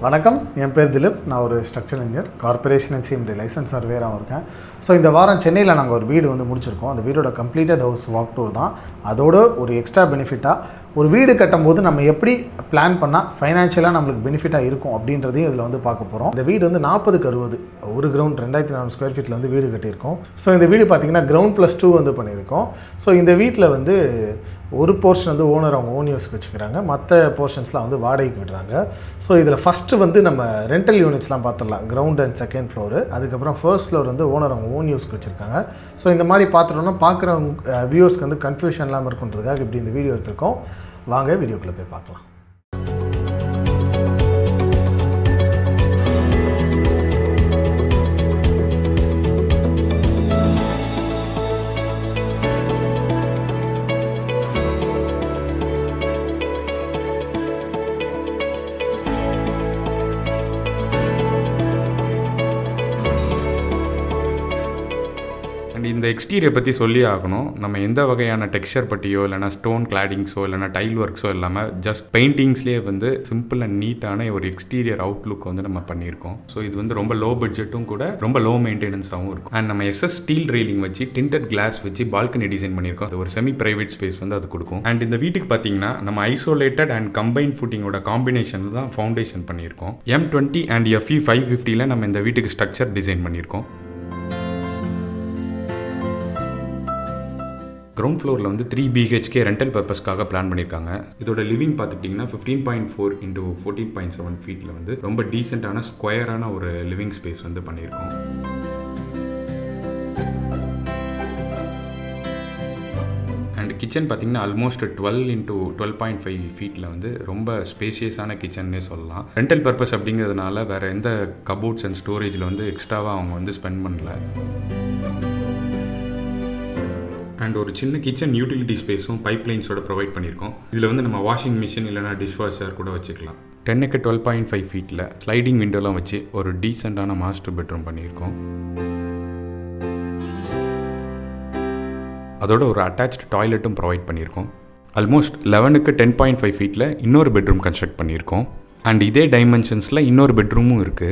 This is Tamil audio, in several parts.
வணக்கம் என் பேர் திலீப் நான் ஒரு structural engineer corporation and CMD licence சர்வேராகவும் இருக்கேன் ஸோ இந்த வாரம் சென்னையில் நாங்கள் ஒரு வீடு வந்து முடிச்சிருக்கோம் அந்த வீடோட கம்ப்ளீட்டட் ஹவுஸ் வாக் டூர் தான் அதோட ஒரு எக்ஸ்ட்ரா பெனிஃபிட்டாக ஒரு வீடு கட்டும்போது நம்ம எப்படி பிளான் பண்ணால் ஃபைனான்ஷியலாக நம்மளுக்கு பெனிஃபிட்டாக இருக்கும் அப்படின்றதையும் இதில் வந்து பார்க்க போகிறோம் இந்த வீடு வந்து நாற்பதுக்கு அறுபது ஒரு கிரவுண்ட் ரெண்டாயிரத்தி நானூறு ஸ்கொயர் ஃபீட்டில் வந்து வீடு கட்டியிருக்கோம் ஸோ இந்த வீடு பார்த்தீங்கன்னா கிரவுண்ட் ப்ளஸ் டூ வந்து பண்ணியிருக்கோம் ஸோ இந்த வீட்டில் வந்து ஒரு போர்ஷன் வந்து ஓனர் அவங்க ஓன் யூஸ்க்கு வச்சுக்கிறாங்க மற்ற போர்ஷன்ஸ்லாம் வந்து வாடகைக்கு விடுறாங்க ஸோ இதில் ஃபஸ்ட்டு வந்து நம்ம ரெண்டல் யூனிட்ஸ்லாம் பார்த்துடலாம் கிரவுண்ட் அண்ட் செகண்ட் ஃப்ளோரு அதுக்கப்புறம் ஃபர்ஸ்ட் ஃப்ளோர் வந்து ஓனர் அவங்க ஓன் யூஸ்க்கு வச்சுருக்காங்க ஸோ இந்த மாதிரி பார்த்துட்டோம்னா பார்க்குறவங்க வியூவர்ஸ்க்கு வந்து கன்ஃபியூஷன் இல்லாமல் இருக்குன்றதுக்காக இப்படி இந்த வீடியோ எடுத்திருக்கோம் வாங்க வீடியோக்குள்ளே போய் பார்க்கலாம் அண்ட் இந்த எக்ஸ்டீரியர் பற்றி சொல்லி ஆகணும் நம்ம எந்த வகையான டெக்ஸ்சர் பற்றியோ இல்லைனா ஸ்டோன் கிளாடிங்ஸோ இல்லைனா டைல் ஒர்க்ஸோ இல்லாமல் ஜஸ்ட் பெயிண்டிங்ஸ்லேயே வந்து சிம்பிள் அண்ட் நீட்டான ஒரு எக்ஸ்டீரியர் அவுட்லுக் வந்து நம்ம பண்ணியிருக்கோம் ஸோ இது வந்து ரொம்ப லோ பட்ஜெட்டும் கூட ரொம்ப லோ மெயின்டெனன்ஸாகவும் இருக்கும் அண்ட் நம்ம எஸ்எஸ் ஸ்டீல் ரெயிலிங் வச்சு டிண்டட் கிளாஸ் வச்சு பால்கனி டிசைன் பண்ணியிருக்கோம் அது ஒரு செமி பிரைவேட் ஸ்பேஸ் வந்து அது கொடுக்கும் அண்ட் இந்த வீட்டுக்கு பார்த்தீங்கன்னா நம்ம ஐசோலேட்டட் அண்ட் கம்பைன் ஃபுட்டிங்கோட காம்பினேஷன் தான் ஃபவுண்டேஷன் பண்ணியிருக்கோம் M twenty and FE five ஃபிஃப்டியில் நம்ம இந்த வீட்டுக்கு ஸ்ட்ரக்சர் டிசைன் பண்ணியிருக்கோம் கிரவுண்ட் ஃப்ளோரில் வந்து த்ரீ பிஹெச்கே ரெண்டல் பர்பஸ்க்காக பிளான் பண்ணியிருக்காங்க இதோட லிவிங் பார்த்துட்டிங்கன்னா fifteen point four into fourteen point seven ஃபீட்டில் வந்து ரொம்ப டீசெண்டான ஸ்கொயரான ஒரு லிவிங் ஸ்பேஸ் வந்து பண்ணியிருக்கோம் அண்ட் கிச்சன் பார்த்தீங்கன்னா almost twelve into twelve point five ஃபீட்டில் வந்து ரொம்ப ஸ்பேஷியஸான கிச்சன்னே சொல்லலாம் ரெண்டல் பர்பஸ் அப்படிங்கிறதுனால வேறு எந்த கபோர்ட்ஸ் அண்ட் ஸ்டோரேஜில் வந்து எக்ஸ்ட்ராவாக அவங்க வந்து ஸ்பெண்ட் பண்ணல அண்ட் ஒரு சின்ன கிச்சன் யூட்டிலிட்டி ஸ்பேஸும் பைப் லைன்ஸோட ப்ரொவைட் பண்ணியிருக்கோம் இதில் வந்து நம்ம வாஷிங் மிஷின் இல்லைனா டிஷ் வாஷர் கூட வச்சுக்கலாம் டென்னுக்கு டுவெல் பாயிண்ட் ஃபைவ் ஃபீட்டில் ஸ்லைடிங் விண்டோலாம் வச்சு ஒரு டீசெண்டான மாஸ்டர் பெட்ரூம் பண்ணியிருக்கோம் அதோட ஒரு அட்டாச்ட் டாய்லெட்டும் ப்ரொவைட் பண்ணியிருக்கோம் ஆல்மோஸ்ட் லெவனுக்கு டென் பாயிண்ட் ஃபைவ் ஃபீட்டில் இன்னொரு பெட்ரூம் கன்ஸ்ட்ரக்ட் பண்ணியிருக்கோம் அண்ட் இதே டைமென்ஷன்ஸில் இன்னொரு பெட்ரூமும் இருக்குது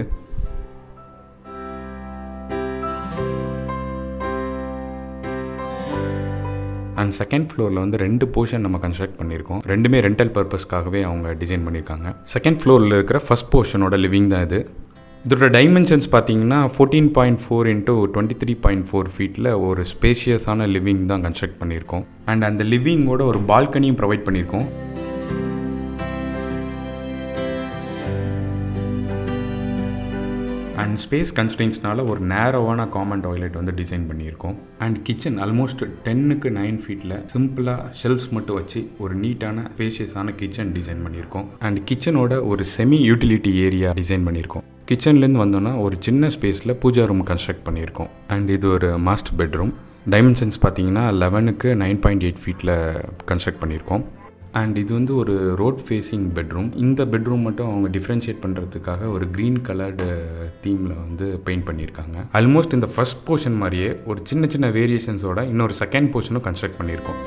அண்ட் செகண்ட் ஃப்ளோரில் வந்து ரெண்டு போர்ஷன் நம்ம கன்ஸ்ட்ரக்ட் பண்ணியிருக்கோம் ரெண்டுமே ரெண்டல் பர்பஸ்க்காகவே அவங்க டிசைன் பண்ணியிருக்காங்க செகண்ட் ஃப்ளோரில் இருக்கிற ஃபஸ்ட் போர்ஷனோட லிவிங் தான் இது இதோட டைமென்ஷன்ஸ் பார்த்தீங்கன்னா fourteen point four into twenty three point four ஃபீட்டில் ஒரு ஸ்பேஷியஸான லிவிங் தான் கன்ஸ்ட்ரக்ட் பண்ணியிருக்கோம் அண்ட் அந்த லிவிங்கோட ஒரு பால்கனியும் ப்ரொவைட் பண்ணியிருக்கோம் அண்ட் ஸ்பேஸ் கன்ஸ்டன்ஸ்னால ஒரு நேரோவான காமன் டாய்லெட் வந்து டிசைன் பண்ணியிருக்கோம் அண்ட் கிச்சன் ஆல்மோஸ்ட் டென்னுக்கு நைன் ஃபீட்டில் சிம்பிளாக ஷெல்ஃப்ஸ் மட்டும் வச்சு ஒரு நீட்டான ஸ்பேஷியஸான கிச்சன் டிசைன் பண்ணியிருக்கோம் அண்ட் கிச்சனோட ஒரு செமி யூட்டிலிட்டி ஏரியா டிசைன் பண்ணியிருக்கோம் கிச்சன்லேருந்து வந்தோன்னா ஒரு சின்ன ஸ்பேஸில் பூஜா ரூம் கன்ஸ்ட்ரக்ட் பண்ணியிருக்கோம் அண்ட் இது ஒரு மாஸ்டர் பெட்ரூம் டைமென்ஷன்ஸ் பார்த்தீங்கன்னா லெவனுக்கு நைன் பாயிண்ட் எயிட் ஃபீட்டில் கன்ஸ்ட்ரக்ட் பண்ணியிருக்கோம் அண்ட் இது வந்து ஒரு ரோட் ஃபேஸிங் பெட்ரூம் இந்த பெட்ரூம் மட்டும் அவங்க டிஃப்ரென்ஷியேட் பண்ணுறதுக்காக ஒரு க்ரீன் கலர்டு தீமில் வந்து பெயிண்ட் பண்ணியிருக்காங்க ஆல்மோஸ்ட் இந்த ஃபஸ்ட் போர்ஷன் மாதிரியே ஒரு சின்ன சின்ன வேரியேஷன்ஸோட இன்னொரு செகண்ட் போர்ஷனும் கன்ஸ்ட்ரக்ட் பண்ணியிருக்கோம்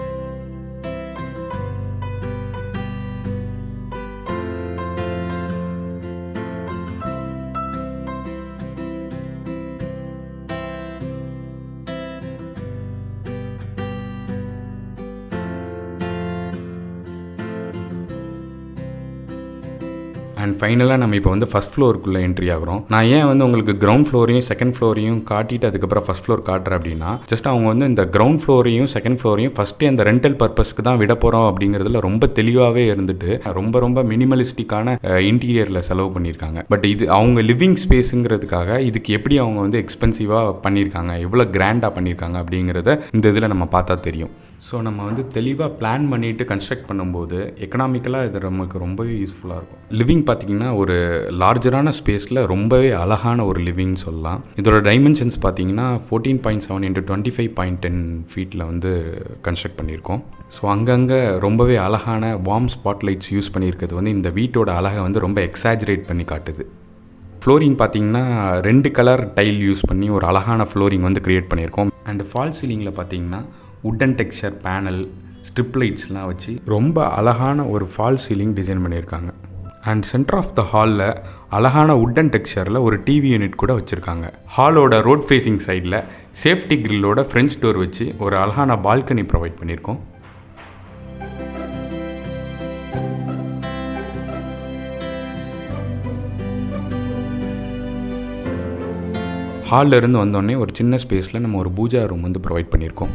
அண்ட் ஃபைனலாக நம்ம இப்போ வந்து ஃபஸ்ட் ஃப்ளோருக்குள்ளே என்ட்ரி ஆகிறோம் நான் ஏன் வந்து உங்களுக்கு கிரவுண்ட் ஃப்ளோரையும் செகண்ட் ஃப்ளோரையும் காட்டிட்டு அதுக்கப்புறம் ஃபஸ்ட் ஃப்ளோர் காட்டுறேன் அப்படின்னா ஜஸ்ட் அவங்க வந்து இந்த கிரவுண்ட் ஃப்ளோரையும் செகண்ட் ஃப்ளோரையும் ஃபஸ்ட்டு அந்த ரெண்டல் பர்பஸ்க்கு தான் விட போகிறோம் அப்படிங்கிறதுல ரொம்ப தெளிவாகவே இருந்துட்டு ரொம்ப ரொம்ப மினிமலிஸ்டிக்கான இன்டீரியரில் செலவு பண்ணியிருக்காங்க பட் இது அவங்க லிவிங் ஸ்பேஸுங்கிறதுக்காக இதுக்கு எப்படி அவங்க வந்து எக்ஸ்பென்சிவாக பண்ணியிருக்காங்க எவ்வளோ கிராண்டாக பண்ணியிருக்காங்க அப்படிங்கிறத இந்த இதில் நம்ம பார்த்தா தெரியும் ஸோ நம்ம வந்து தெளிவாக பிளான் பண்ணிவிட்டு கன்ஸ்ட்ரக்ட் பண்ணும்போது எக்கனாமிக்கலாக இது நமக்கு ரொம்பவே யூஸ்ஃபுல்லாக இருக்கும் லிவிங் பார்த்திங்கன்னா ஒரு லார்ஜரான ஸ்பேஸில் ரொம்பவே அழகான ஒரு லிவிங் சொல்லலாம் இதோட டைமென்ஷன்ஸ் பார்த்தீங்கன்னா fourteen point seven into twenty five point ten ஃபீட்டில் வந்து கன்ஸ்ட்ரக்ட் பண்ணியிருக்கோம் ஸோ அங்கங்கே ரொம்பவே அழகான வார்ம் ஸ்பாட்லைட்ஸ் யூஸ் பண்ணியிருக்கிறது வந்து இந்த வீட்டோட அழகை வந்து ரொம்ப எக்ஸாஜரேட் பண்ணி காட்டுது ஃப்ளோரிங் பார்த்தீங்கன்னா ரெண்டு கலர் டைல் யூஸ் பண்ணி ஒரு அழகான ஃப்ளோரிங் வந்து க்ரியேட் பண்ணியிருக்கோம் அண்ட் ஃபால் சீலிங்கில் பார்த்தீங்கன்னா உட்டன் டெக்ஸ்சர் பேனல் ஸ்ட்ரிப் லைட்ஸ்லாம் வச்சு ரொம்ப அழகான ஒரு ஃபால் சீலிங் டிசைன் பண்ணியிருக்காங்க அண்ட் சென்டர் ஆஃப் த ஹாலில் அழகான உட்டன் டெக்ஸ்சரில் ஒரு டிவி யூனிட் கூட வச்சுருக்காங்க ஹாலோட ரோட் ஃபேஸிங் சைடில் சேஃப்டி கிரில்லோட ஃப்ரெஞ்ச் டோர் வச்சு ஒரு அழகான பால்கனி ப்ரொவைட் பண்ணியிருக்கோம் ஹாலில் இருந்து வந்தோடனே ஒரு சின்ன ஸ்பேஸில் நம்ம ஒரு பூஜா ரூம் வந்து ப்ரொவைட் பண்ணியிருக்கோம்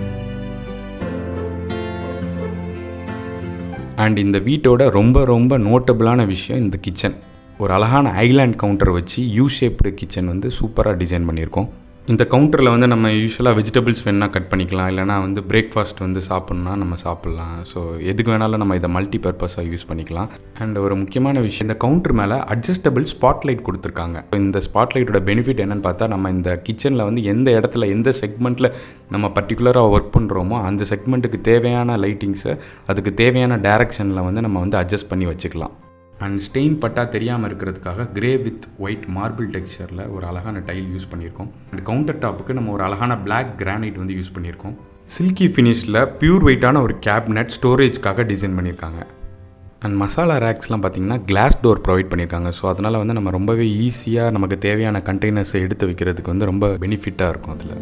அண்ட் இந்த வீட்டோட ரொம்ப ரொம்ப நோட்டபிளான விஷயம் இந்த கிச்சன் ஒரு அழகான ஐலாண்ட் கவுண்டர் வச்சு யூ ஷேப்டு கிச்சன் வந்து சூப்பராக டிசைன் பண்ணியிருக்கோம் இந்த கவுண்டரில் வந்து நம்ம யூஸ்வலாக வெஜிடபிள்ஸ் வேணால் கட் பண்ணிக்கலாம் இல்லைனா வந்து பிரேக்ஃபாஸ்ட் வந்து சாப்பிட்ணுன்னா நம்ம சாப்பிட்லாம் ஸோ எதுக்கு வேணாலும் நம்ம இதை மல்டி பர்பஸாக யூஸ் பண்ணிக்கலாம் அண்ட் ஒரு முக்கியமான விஷயம் இந்த கவுண்டர் மேலே அட்ஜஸ்டபிள் ஸ்பாட்லைட் கொடுத்துருக்காங்க இந்த ஸ்பாட்லைட்டோட பெனிஃபிட் என்னென்னு பார்த்தா நம்ம இந்த கிச்சனில் வந்து எந்த இடத்துல எந்த செக்மெண்ட்டில் நம்ம பர்டிகுலராக ஒர்க் பண்ணுறோமோ அந்த செக்மெண்ட்டுக்கு தேவையான லைட்டிங்ஸை அதுக்கு தேவையான டேரக்ஷனில் வந்து நம்ம வந்து அட்ஜஸ்ட் பண்ணி வச்சுக்கலாம் அண்ட் ஸ்டெயின் பட்டா தெரியாமல் இருக்கிறதுக்காக கிரே வித் ஒயிட் மார்பிள் டெக்ஸ்சரில் ஒரு அழகான டைல் யூஸ் பண்ணியிருக்கோம் அண்ட் கவுண்டர் டாப்புக்கு நம்ம ஒரு அழகான பிளாக் கிரானைட் வந்து யூஸ் பண்ணியிருக்கோம் சில்கி ஃபினிஷில் பியூர் வெயிட்டான ஒரு கேபினட் ஸ்டோரேஜ்க்காக டிசைன் பண்ணியிருக்காங்க அண்ட் மசாலா ரேக்ஸ்லாம் பார்த்தீங்கன்னா கிளாஸ் டோர் ப்ரொவைட் பண்ணியிருக்காங்க ஸோ அதனால் வந்து நம்ம ரொம்பவே ஈஸியாக நமக்கு தேவையான கண்டெய்னர்ஸை எடுத்து வைக்கிறதுக்கு வந்து ரொம்ப பெனிஃபிட்டாக இருக்கும் அதில்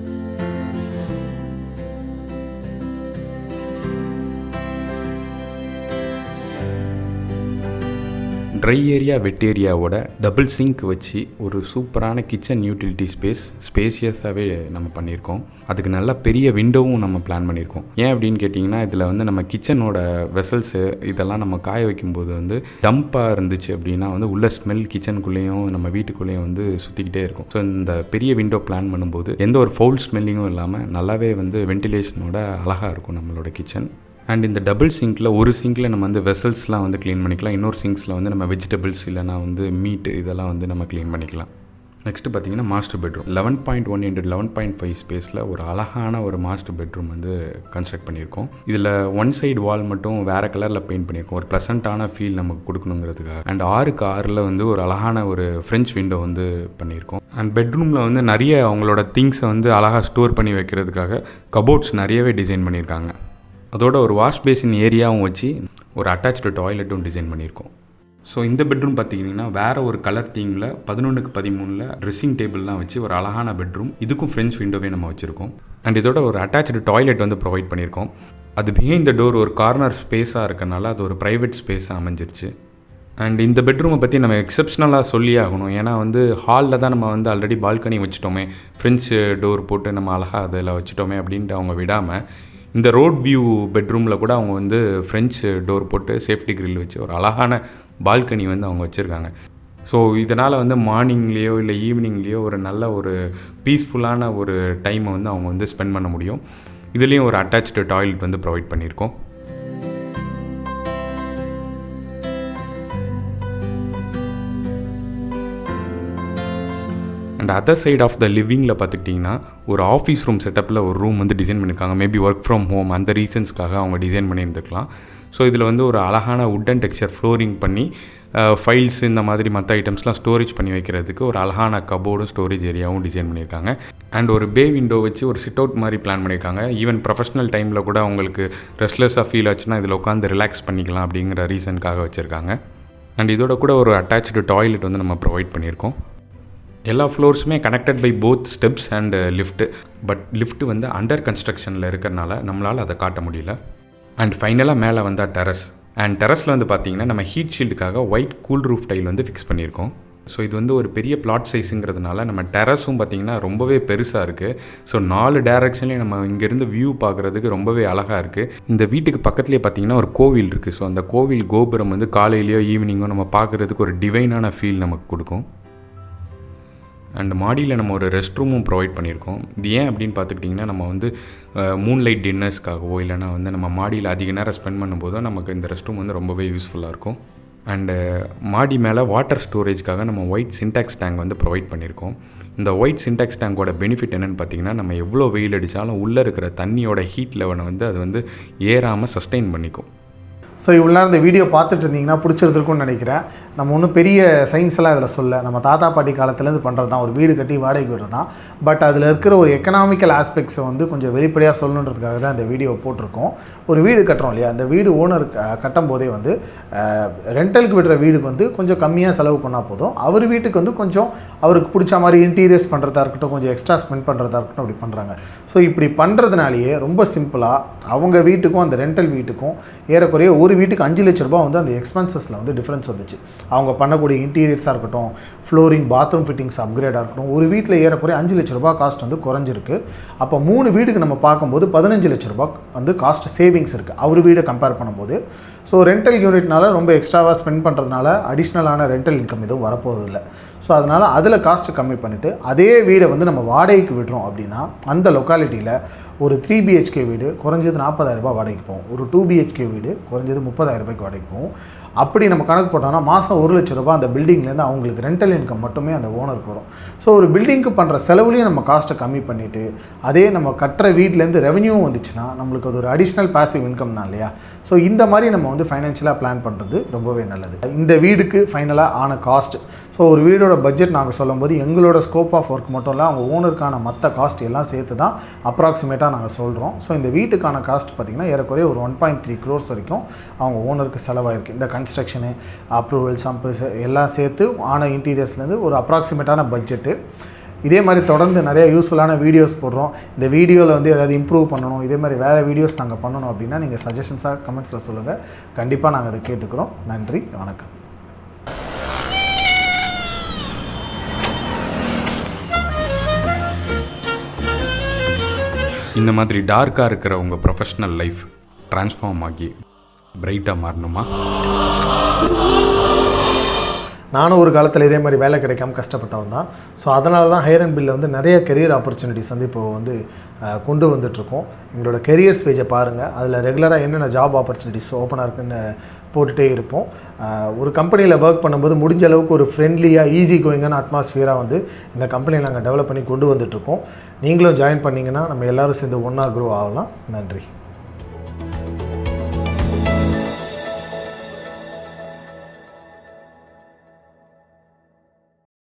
ட்ரை ஏரியா வெட் ஏரியாவோட டபுள் சிங்க் வச்சு ஒரு சூப்பரான கிச்சன் யூட்டிலிட்டி ஸ்பேஸ் ஸ்பேசியஸாகவே நம்ம பண்ணியிருக்கோம் அதுக்கு நல்ல பெரிய விண்டோவும் நம்ம பிளான் பண்ணியிருக்கோம் ஏன் அப்படின்னு கேட்டிங்கன்னா இதில் வந்து நம்ம கிச்சனோட வெசல்ஸு இதெல்லாம் நம்ம காய வைக்கும்போது வந்து டம்ப்பாக இருந்துச்சு அப்படின்னா வந்து உள்ள ஸ்மெல் கிச்சனுக்குள்ளேயும் நம்ம வீட்டுக்குள்ளேயும் வந்து சுற்றிக்கிட்டே இருக்கும் ஸோ இந்த பெரிய விண்டோ பிளான் பண்ணும்போது எந்த ஒரு ஃபவுல் ஸ்மெல்லிங்கும் இல்லாமல் நல்லாவே வந்து வென்டிலேஷனோட அழகாக இருக்கும் நம்மளோட கிச்சன் அண்ட் இந்த டபுள் சிங்கில் ஒரு சிங்கில் நம்ம வந்து வெசல்ஸ்லாம் வந்து க்ளீன் பண்ணிக்கலாம் இன்னொரு சிங்க்ஸில் வந்து நம்ம வெஜிடபிள்ஸ் இல்லைனா வந்து மீட் இதெல்லாம் வந்து நம்ம க்ளீன் பண்ணிக்கலாம் நெக்ஸ்ட்டு பார்த்தீங்கன்னா master bedroom eleven point one into eleven point five ஸ்பேஸில் ஒரு அழகான ஒரு மாஸ்டர் பெட்ரூம் வந்து கன்ஸ்ட்ரக்ட் பண்ணியிருக்கோம் இதில் ஒன் சைடு வால் மட்டும் வேறு கலரில் பெயிண்ட் பண்ணியிருக்கோம் ஒரு ப்ளசண்ட்டான ஃபீல் நமக்கு கொடுக்கணுங்கிறதுக்காக அண்ட் ஆறுக்கு ஆறில் வந்து ஒரு அழகான ஒரு ஃப்ரெஞ்ச் விண்டோ வந்து பண்ணியிருக்கோம் அண்ட் பெட்ரூமில் வந்து நிறைய அவங்களோட திங்ஸை வந்து அழகாக ஸ்டோர் பண்ணி வைக்கிறதுக்காக கபோர்ட்ஸ் நிறையவே டிசைன் பண்ணியிருக்காங்க அதோட ஒரு வாஷ் பேசின் ஏரியாவும் வச்சு ஒரு அட்டாச்சு டாய்லெட்டும் டிசைன் பண்ணியிருக்கோம் ஸோ இந்த பெட்ரூம் பார்த்தீங்கன்னா வேறு ஒரு கலர் தீமில் பதினொன்றுக்கு பதிமூணில் ட்ரெஸ்ஸிங் டேபிள்லாம் வச்சு ஒரு அழகான பெட்ரூம் இதுக்கும் ஃப்ரெஞ்ச் விண்டோவே நம்ம வச்சுருக்கோம் அண்ட் இதோட ஒரு அட்டாச்சு டாய்லெட் வந்து ப்ரொவைட் பண்ணியிருக்கோம் அது பிஹைண்ட் த டோர் ஒரு கார்னர் ஸ்பேஸாக இருக்கனால அது ஒரு ப்ரைவேட் ஸ்பேஸாக அமைஞ்சிருச்சு அண்ட் இந்த பெட்ரூமை பற்றி நம்ம எக்ஸப்ஷனலாக சொல்லி ஆகணும் ஏன்னா வந்து ஹாலில் தான் நம்ம வந்து ஆல்ரெடி பால்கனி வச்சுட்டோமே ஃப்ரெஞ்சு டோர் போட்டு நம்ம அழகாக அதில் வச்சுட்டோமே அப்படின்ட்டு அவங்க விடாமல் இந்த ரோட் வியூ பெட்ரூமில் கூட அவங்க வந்து ஃப்ரெஞ்சு டோர் போட்டு சேஃப்டி கிரில் வச்சு ஒரு அழகான பால்கனி வந்து அவங்க வச்சுருக்காங்க ஸோ இதனால் வந்து மார்னிங்லேயோ இல்லை ஈவினிங்லேயோ ஒரு நல்ல ஒரு பீஸ்ஃபுல்லான ஒரு டைமை வந்து அவங்க வந்து ஸ்பெண்ட் பண்ண முடியும் இதுலேயும் ஒரு அட்டாச்சு டாய்லெட் வந்து ப்ரொவைட் பண்ணியிருக்கோம் and other side of the லிவிங்கில் பார்த்துக்கிட்டிங்கன்னா ஒரு ஆஃபீஸ் ரூம் செட்டப்பில் ஒரு ரூம் வந்து டிசைன் பண்ணியிருக்காங்க மேபி ஒர்க் ஃப்ரம் ஹோம் அந்த ரீசன்ஸ்க்காக அவங்க டிசைன் பண்ணியிருந்துருக்கலாம் ஸோ இதில் வந்து ஒரு அழகான உட்டன் டெக்ஸ்சர் ஃப்ளோரிங் பண்ணி ஃபைல்ஸ் இந்த மாதிரி மற்ற ஐட்டம்ஸ்லாம் ஸ்டோரேஜ் பண்ணி வைக்கிறதுக்கு ஒரு அழகான கபோர்டும் ஸ்டோரேஜ் ஏரியாவும் டிசைன் பண்ணியிருக்காங்க அண்ட் ஒரு பே விண்டோ வச்சு ஒரு சிட் அவுட் மாதிரி பிளான் பண்ணியிருக்காங்க ஈவன் ப்ரொஃபஷனல் டைமில் கூட அவங்களுக்கு ரெஸ்ட்லெஸ்ஸாக ஃபீல் ஆச்சுன்னா இதில் உட்காந்து ரிலாக்ஸ் பண்ணிக்கலாம் அப்படிங்கிற ரீசனுக்காக வச்சுருக்காங்க அண்ட் இதோட கூட ஒரு அட்டாச்சு டாய்லெட் வந்து நம்ம ப்ரொவைட் பண்ணியிருக்கோம் எல்லா ஃப்ளோர்ஸுமே connected by both steps and lift but lift வந்து அண்டர் கன்ஸ்ட்ரக்ஷனில் இருக்கிறனால நம்மளால் அதை காட்ட முடியல அண்ட் ஃபைனலாக மேலே வந்தால் டெரஸ் அண்ட் டெரஸில் வந்து பார்த்தீங்கன்னா நம்ம ஹீட் ஷீல்டுக்காக ஒயிட் கூல் ரூஃப் டைல் வந்து ஃபிக்ஸ் பண்ணியிருக்கோம் ஸோ இது வந்து ஒரு பெரிய பிளாட் சைஸுங்கிறதுனால நம்ம டெரஸும் பார்த்திங்கன்னா ரொம்பவே பெருசாக இருக்குது ஸோ நாலு டேரக்ஷன்லேயும் நம்ம இங்கேருந்து வியூ பார்க்குறதுக்கு ரொம்பவே அழகாக இருக்குது இந்த வீட்டுக்கு பக்கத்துலேயே பார்த்திங்கன்னா ஒரு கோவில் இருக்குது ஸோ அந்த கோவில் கோபுரம் வந்து காலையிலையோ ஈவினிங்கோ நம்ம பார்க்குறதுக்கு ஒரு டிவைனான ஃபீல் நமக்கு கொடுக்கும் அண்ட் மாடியில் நம்ம ஒரு ரெஸ்ட் ரூமும் ப்ரொவைட் பண்ணியிருக்கோம் இது ஏன் அப்படின்னு பார்த்துக்கிட்டிங்கன்னா நம்ம வந்து மூன் லைட் டின்னர்ஸ்க்காகவோ இல்லைனா வந்து நம்ம மாடியில் அதிக நேரம் ஸ்பெண்ட் பண்ணும்போதோ நமக்கு இந்த ரெஸ்ட் ரூம் வந்து ரொம்பவே யூஸ்ஃபுல்லாக இருக்கும் அண்டு மாடி மேலே வாட்டர் ஸ்டோரேஜ்க்காக நம்ம ஒயிட் சின்டாக்ஸ் டேங்க் வந்து ப்ரொவைட் பண்ணியிருக்கோம் இந்த ஒயிட் சின்டாக்ஸ் டேங்கோட பெனிஃபிட் என்னென்னு பார்த்தீங்கன்னா நம்ம எவ்வளோ வெயில் அடித்தாலும் உள்ளே இருக்கிற தண்ணியோட ஹீட் லெவலை வந்து அது வந்து ஏறாமல் சஸ்டெயின் பண்ணிக்கும் ஸோ இவ்வளோ நேரம் இந்த வீடியோ பார்த்துட்டு இருந்தீங்கன்னா பிடிச்சிருந்துருக்கும்னு நினைக்கிறேன் நம்ம ஒன்றும் பெரிய சயின்ஸ் எல்லாம் இதில் சொல்ல நம்ம தாத்தா பாட்டி காலத்துலேருந்து பண்ணுறது தான் ஒரு வீடு கட்டி வாடகைக்கு விடுறது தான் பட் அதில் இருக்கிற ஒரு எக்கனாமிக்கல் ஆஸ்பெக்ட்ஸை வந்து கொஞ்சம் வெளிப்படையாக சொல்லணுன்றதுக்காக தான் இந்த வீடியோ போட்டிருக்கோம் ஒரு வீடு கட்டுறோம் இல்லையா அந்த வீடு ஓனர் கட்டும் போதே வந்து ரெண்டலுக்கு விடுற வீடுக்கு வந்து கொஞ்சம் கம்மியாக செலவு பண்ணால் போதும் அவர் வீட்டுக்கு வந்து கொஞ்சம் அவருக்கு பிடிச்ச மாதிரி இன்டீரியர்ஸ் பண்ணுறதா இருக்கட்டும் கொஞ்சம் எக்ஸ்ட்ரா ஸ்பெண்ட் பண்ணுறதா இருக்கட்டும் அப்படி பண்ணுறாங்க ஸோ இப்படி பண்ணுறதுனாலேயே ரொம்ப சிம்பிளாக அவங்க வீட்டுக்கும் அந்த ரெண்டல் வீட்டுக்கும் ஏறக்குறைய ஒரு வீட்டுக்கு அஞ்சு லட்ச ரூபாய் வந்து அந்த எக்ஸ்பென்சஸில் வந்து டிஃப்ரென்ஸ் வந்துச்சு அவங்க பண்ணக்கூடிய இன்டீரியர்ஸாக இருக்கட்டும் ஃப்ளோரிங் பாத்ரூம் ஃபிட்டிங்ஸ் அப்கிரேடாக இருக்கட்டும் ஒரு வீட்டில் ஏறக்குறைய அஞ்சு லட்ச ரூபாய் காஸ்ட் வந்து குறைஞ்சிருக்கு அப்போ மூணு வீடுக்கு நம்ம பார்க்கும்போது பதினஞ்சு லட்ச ரூபாய் வந்து காஸ்ட் சேவிங்ஸ் இருக்குது அவர் வீடை கம்பேர் பண்ணும்போது ஸோ ரெண்டல் யூனிட்னால ரொம்ப எக்ஸ்ட்ராவாக ஸ்பெண்ட் பண்ணுறதுனால அடிஷ்னலான ரெண்டல் இன்கம் எதுவும் வரப்போகிறது இல்லை ஸோ அதனால் அதில் காஸ்ட்டு கம்மி பண்ணிவிட்டு அதே வீடை வந்து நம்ம வாடகைக்கு விடுறோம் அப்படின்னா அந்த லொக்காலிட்டியில் ஒரு த்ரீ பிஹெச்கே வீடு குறைஞ்சது நாற்பதாயிரம் ரூபாய் வாடகைக்கு போகும் ஒரு டூ பிஹெச்கே வீடு குறைஞ்சது முப்பதாயிரம் ரூபாய்க்கு வாடகைக்கு போகும் அப்படி நம்ம கணக்கு போட்டோம்னா மாதம் ஒரு லட்ச ரூபாய் அந்த பில்டிங்லேருந்து அவங்களுக்கு ரெண்டல் இன்கம் மட்டுமே அந்த ஓனருக்கு வரும் ஸோ ஒரு பில்டிங்க்கு பண்ணுற செலவுலையும் நம்ம காஸ்ட்டை கம்மி பண்ணிவிட்டு அதே நம்ம கட்டுற வீட்டிலேருந்து ரெவன்யூவும் வந்துச்சுன்னா நம்மளுக்கு அது ஒரு அடிஷ்னல் பாசிவ் இன்கம் தான் இல்லையா ஸோ இந்த மாதிரி நம்ம வந்து ஃபைனான்ஷியலாக பிளான் பண்ணுறது ரொம்பவே நல்லது இந்த வீடுக்கு ஃபைனலாக ஆன காஸ்ட் ஸோ ஒரு வீடோட பட்ஜெட் நாங்கள் சொல்லும்போது எங்களோட ஸ்கோப் ஆஃப் ஒர்க் மட்டும் இல்லை அவங்க ஓனருக்கான மற்ற காஸ்ட் எல்லாம் சேர்த்து தான் அப்ராக்சிமேட்டாக நாங்கள் சொல்கிறோம் ஸோ இந்த வீட்டுக்கான காஸ்ட் பார்த்திங்கன்னா ஏறக்குறைய ஒரு ஒன் பாயிண்ட் த்ரீ க்ரோர்ஸ் வரைக்கும் அவங்க ஓனருக்கு செலவாயிருக்கு இந்த கன்ஸ்ட்ரக்ஷனு அப்ரூவல் சம்பு எல்லாம் சேர்த்து ஆன இன்டீரியர்ஸ்லேருந்து ஒரு அப்ராக்சிமேட்டான பட்ஜெட்டு இதே மாதிரி தொடர்ந்து நிறைய யூஸ்ஃபுல்லான வீடியோஸ் போடுறோம் இந்த வீடியோவில் வந்து ஏதாவது இம்ப்ரூவ் பண்ணணும் இதே மாதிரி வேறு வீடியோஸ் நாங்கள் பண்ணணும் அப்படின்னா நீங்கள் சஜஷன்ஸாக கமெண்ட்ஸில் சொல்லுங்கள் கண்டிப்பாக நாங்கள் அதை கேட்டுக்கிறோம் நன்றி வணக்கம் இந்த மாதிரி டார்க்காக இருக்கிற உங்கள் ப்ரொஃபஷ்னல் லைஃப் ட்ரான்ஸ்ஃபார்ம் ஆகி பிரைட்டாக மாறணுமா நானும் ஒரு காலத்தில் இதே மாதிரி வேலை கிடைக்காம கஷ்டப்பட்டவன் தான் ஸோ அதனால தான் ஹையர் அண்ட் பில்லில் வந்து நிறைய கெரியர் ஆப்பர்ச்சுனிட்டிஸ் வந்து இப்போ வந்து அஹ், கொண்டு வந்துட்ருக்கோம் எங்களோட கெரியர்ஸ் பேஜை பாருங்கள் அதில் ரெகுலராக என்னென்ன ஜாப் ஆப்பர்ச்சுனிட்டிஸ் ஓப்பனாக இருக்குன்னு போட்டுகிட்டே இருப்போம் அஹ், ஒரு கம்பெனியில் ஒர்க் பண்ணும்போது முடிஞ்ச அளவுக்கு ஒரு ஃப்ரெண்ட்லியாக ஈஸி கோயிங்கான அட்மாஸ்ஃபியராக வந்து இந்த கம்பெனியை நாங்கள் டெவலப் பண்ணி கொண்டு வந்துட்ருக்கோம் நீங்களும் ஜாயின் பண்ணிங்கன்னா நம்ம எல்லோரும் சேர்ந்து ஒன்றா க்ரோ ஆகலாம் நன்றி